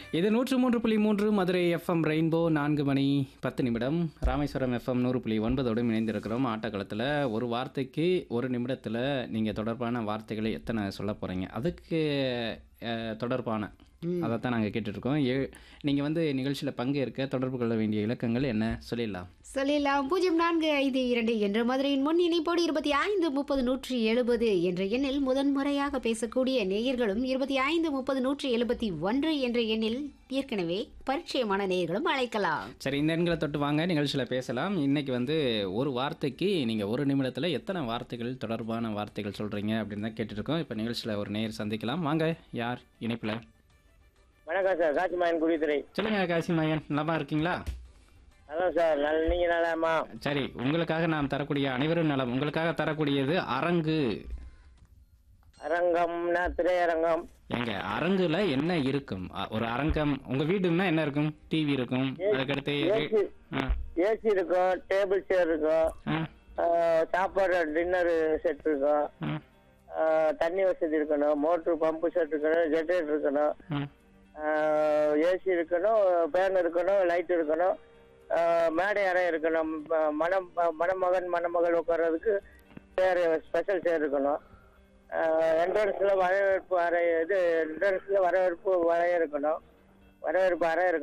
இது நூற்று மூன்று புள்ளி மூன்று மதுரை எஃப்எம் ரெயின்போ நான்கு மணி பத்து நிமிடம் ராமேஸ்வரம் எஃப்எம் நூறு புள்ளி ஒன்பதோடு இணைந்திருக்கிறோம் ஆட்டக்களத்தில் ஒரு வார்த்தைக்கு ஒரு நிமிடத்தில் நீங்கள் தொடர்பான வார்த்தைகளை எத்தனை சொல்ல போகிறீங்க அதுக்கு அஹ், தொடர்பான அதைத்தான் நாங்கள் கேட்டுட்ருக்கோம் ஏ நீங்கள் வந்து நிகழ்ச்சியில் பங்கேற்க தொடர்பு கொள்ள வேண்டிய இலக்கங்கள் என்ன சொல்லிடலாம் சொல்லிடலாம் பூஜ்ஜியம் நான்கு ஐந்து இரண்டு என்ற மதுரையின் முன் இணைப்போடு இருபத்தி ஐந்து முப்பது நூற்றி எழுபது என்ற எண்ணில் முதன்முறையாக பேசக்கூடிய நேயர்களும் இருபத்தி ஐந்து முப்பது நூற்றி எழுபத்தி ஒன்று என்ற எண்ணில் ஏற்கனவே பரிச்சயமான நேயர்களும் அழைக்கலாம் சரி இந்த எண்களை தொட்டு வாங்க நிகழ்ச்சியில் பேசலாம் இன்னைக்கு வந்து ஒரு வார்த்தைக்கு நீங்கள் ஒரு நிமிடத்தில் எத்தனை வார்த்தைகள் தொடர்பான வார்த்தைகள் சொல்கிறீங்க அப்படின்னு தான் கேட்டுருக்கோம் இப்போ நிகழ்ச்சியில் ஒரு நேயர் சந்திக்கலாம் வாங்க யார் இணைப்பில் வணக்கம் சார் காசிமாயன் குடித்துறை சொல்லுங்க காசிமாயன் நலமா இருக்கீங்களா அதான் சார் நல்ல நீங்க நலமா சரி உங்களுக்காக நாம் தரக்கூடிய அனைவரும் நலம் உங்களுக்காக தரக்கூடியது அரங்கு அரங்கம்னா திரையரங்கம் எங்க அரங்குல என்ன இருக்கும் அ, ஒரு அரங்கம் உங்க வீடுன்னா என்ன இருக்கும் டிவி இருக்கும் அதுக்கடுத்து ஏசி ஆ, ஏசி இருக்கும் டேபிள் சேர் இருக்கும் ஆ, ஆஹ் சாப்பாடு டின்னர் செட் இருக்கும் ஆ, ஆஹ் தண்ணி வசதி இருக்கணும் மோட்ரு பம்பு செட் இருக்கணும் ஜெனரேட்டர் இருக்கணும் ஆ. ஏசி இருக்கணும் ஃபேன் இருக்கணும் லைட் இருக்கணும் ஆஹ் மேடை அறை இருக்கணும் ம- மணம் மணமகன் மணமகள் உட்கார்றதுக்கு சேர் ஸ்பெஷல் சேர் இருக்கணும் என்ட்ரன்ஸில் வரவேற்பு அறை இது என்ட்ரன்ஸில் வரவேற்பு அறை இருக்கணும் வரவேற்பு அறை இருக்கணும்